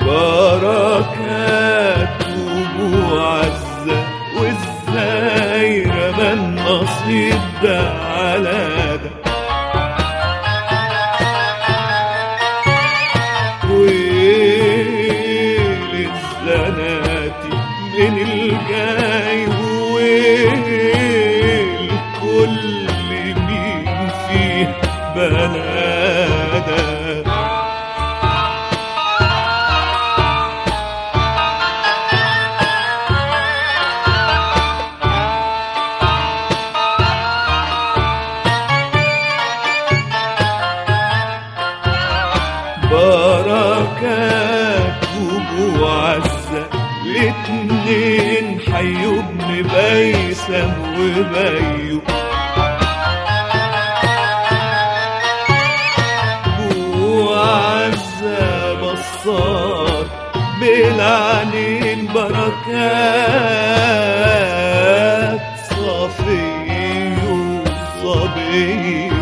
بركات ومعزة وازاي رمى النصيب ده على ده ويل الزناتي من الجاي ويل كل مين فيه بلده بركات ومعزة الاتنين حيوا ابن بيسم وبيو وعزة بصار بالعنين بركات صفي وصبي